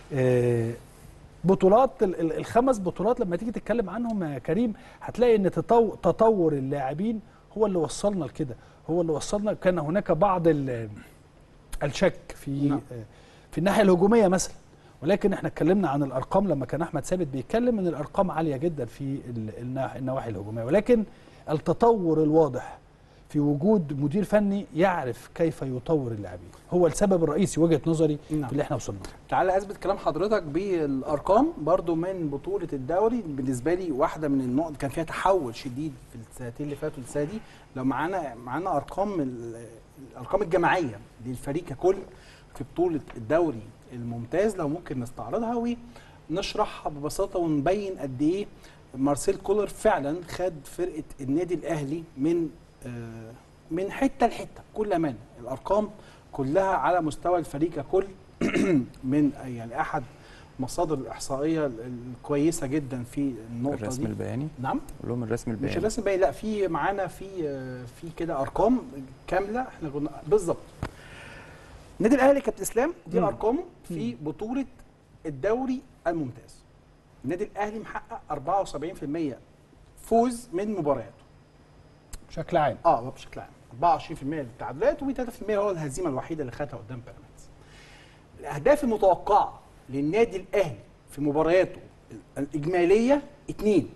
آه، بطولات ال- ال- الخمس بطولات لما تيجي تتكلم عنهم يا كريم هتلاقي ان تطو- تطور اللاعبين هو اللي وصلنا لكده هو اللي وصلنا كان هناك بعض ال- الشك في نعم. آه، في الناحيه الهجوميه مثلا ولكن احنا اتكلمنا عن الارقام لما كان احمد ثابت بيتكلم ان الارقام عاليه جدا في ال- النا- النواحي الهجوميه ولكن التطور الواضح في وجود مدير فني يعرف كيف يطور اللاعبين هو السبب الرئيسي وجهه نظري نعم. في اللي احنا وصلنا له. تعالى اثبت كلام حضرتك بالارقام برضو من بطوله الدوري بالنسبه لي واحده من النقط كان فيها تحول شديد في السنتين اللي فاتوا السنه دي لو معانا معانا ارقام ال- الارقام الجماعيه للفريق ككل في بطوله الدوري الممتاز لو ممكن نستعرضها ونشرحها ببساطه ونبين قد ايه مارسيل كولر فعلا خد فرقه النادي الاهلي من آه، من حته لحته بكل امانه الارقام كلها على مستوى الفريق ككل من يعني احد مصادر الاحصائيه الكويسه جدا في النقطه الرسم دي البياني نعم قول لهم الرسم مش البياني الرسم باين لا في معانا في آه، في كده ارقام كامله احنا كنا بالظبط النادي الاهلي كابتن اسلام دي مم. ارقامه في بطوله الدوري الممتاز النادي الاهلي محقق 74% فوز من مبارياته بشكل عام اه بشكل عام 24% للتعادلات و3% هو الهزيمه الوحيده اللي خدها قدام بيراميدز. الاهداف المتوقعه للنادي الاهلي في مبارياته الاجماليه 2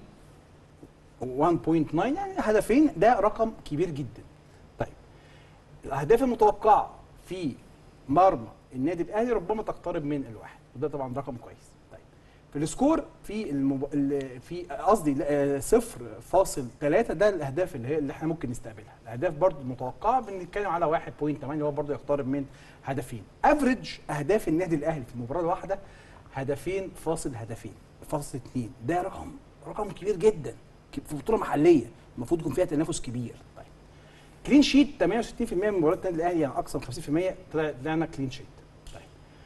1.9 يعني هدفين ده رقم كبير جدا. طيب الاهداف المتوقعه في مرمى النادي الاهلي ربما تقترب من الواحد وده طبعا رقم كويس. طيب في السكور في المب... ال- في قصدي آه، 0.3 ده الاهداف اللي هي اللي احنا ممكن نستقبلها الاهداف برضو المتوقعه بنتكلم على 1.8 اللي هو برضو يقترب من هدفين افريج اهداف النادي الاهلي في المباراه الواحده هدفين فاصل هدفين فاصل اثنين ده رقم رقم كبير جدا ك- في بطوله محليه المفروض يكون فيها تنافس كبير طيب كلين شيت 68% من مباريات النادي الاهلي يعني اقصى من 50% طلع- طلعنا كلين شيت طيب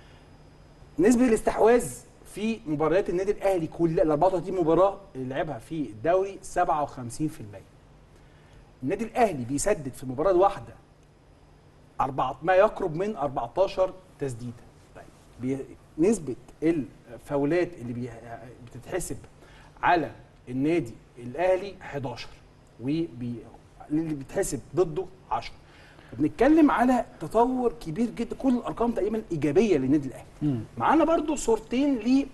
نسبه الاستحواذ في مباريات النادي الاهلي كل ال 34 مباراه اللي لعبها في الدوري 57% النادي الاهلي بيسدد في المباراه الواحده أربعة ما يقرب من 14 تسديده طيب بي- نسبه الفاولات اللي بي- بتتحسب على النادي الاهلي 11 وبي اللي بيتحسب ضده 10 بنتكلم على تطور كبير جدا كل الارقام تقريبا ايجابيه للنادي الاهلي معانا برضو صورتين ل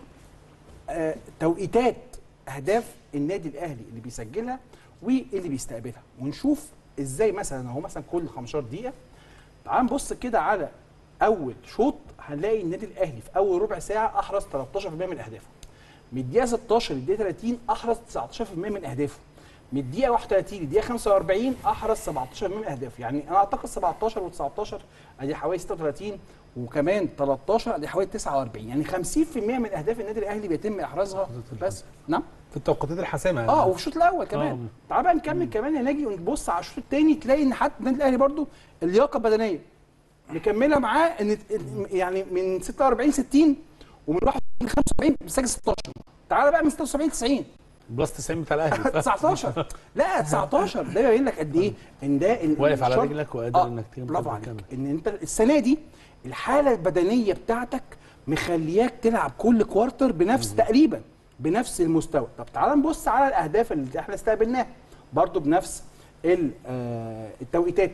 آه، توقيتات اهداف النادي الاهلي اللي بيسجلها واللي بيستقبلها ونشوف ازاي مثلا اهو مثلا كل 15 دقيقه تعال نبص كده على اول شوط هنلاقي النادي الاهلي في اول ربع ساعه احرز 13% من اهدافه من الدقيقه 16 للدقيقه 30 احرز 19% من اهدافه من الدقيقه 31 للدقيقه 45 احرز 17% من اهدافه يعني انا اعتقد 17 و19 ادي حوالي 36 وكمان 13 ادي حوالي 49 يعني 50% من اهداف النادي الاهلي بيتم احرازها بس نعم في التوقيتات الحاسمه اه وفي الشوط الاول كمان آه. تعال بقى نكمل كمان هنجي ونبص على الشوط الثاني تلاقي ان حتى النادي الاهلي برضو اللياقه البدنيه مكمله معاه ان يعني من 46 60 ومن 71 75 بيسجل 16 تعال بقى من 76 90 بلس 90 بتاع الاهلي 19 لا 19 ده يبين لك قد ايه ان ده ال- واقف على الشرط- رجلك وقادر انك تكمل برافو عليك تكمل. ان انت السنه دي الحاله البدنيه بتاعتك مخلياك تلعب كل كوارتر بنفس تقريبا بنفس المستوى طب تعال نبص على الاهداف اللي احنا استقبلناها برضو بنفس ال- آه، التوقيتات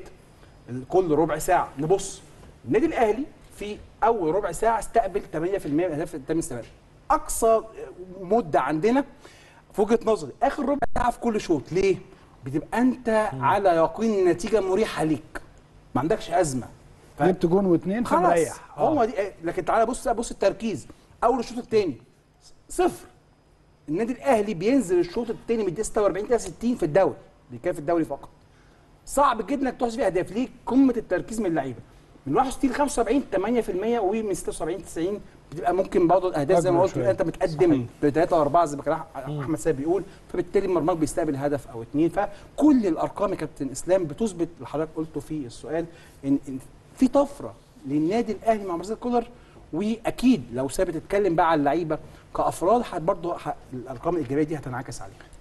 كل ربع ساعه نبص النادي الاهلي في اول ربع ساعه استقبل 8% من الاهداف اللي تم استقبالها اقصى مده عندنا في وجهه نظري اخر ربع ساعه في كل شوط ليه بتبقى انت على يقين النتيجه مريحه ليك ما عندكش ازمه ف- جبت جون واثنين خلاص فمريح هو دي لكن تعالى بص بص التركيز اول الشوط الثاني صفر النادي الاهلي بينزل الشوط الثاني من الدقيقه 46 دقيقه 60 في الدوري دي كان في الدوري فقط صعب جدا انك تحصل فيه اهداف ليه قمه التركيز من اللعيبه من 61 ل 75 8% ومن 76 90 بتبقى ممكن برضه الاهداف زي ما أكبر قلت شوية. انت متقدم بثلاثه واربعه زي ما كان أح- احمد سامي بيقول فبالتالي مرماك بيستقبل هدف او اثنين فكل الارقام يا كابتن اسلام بتثبت اللي حضرتك قلته في السؤال ان إن في طفره للنادي الاهلي مع مارسيل كولر واكيد لو ثابت اتكلم بقى على اللعيبه كافراد برضه الارقام الايجابيه دي هتنعكس عليها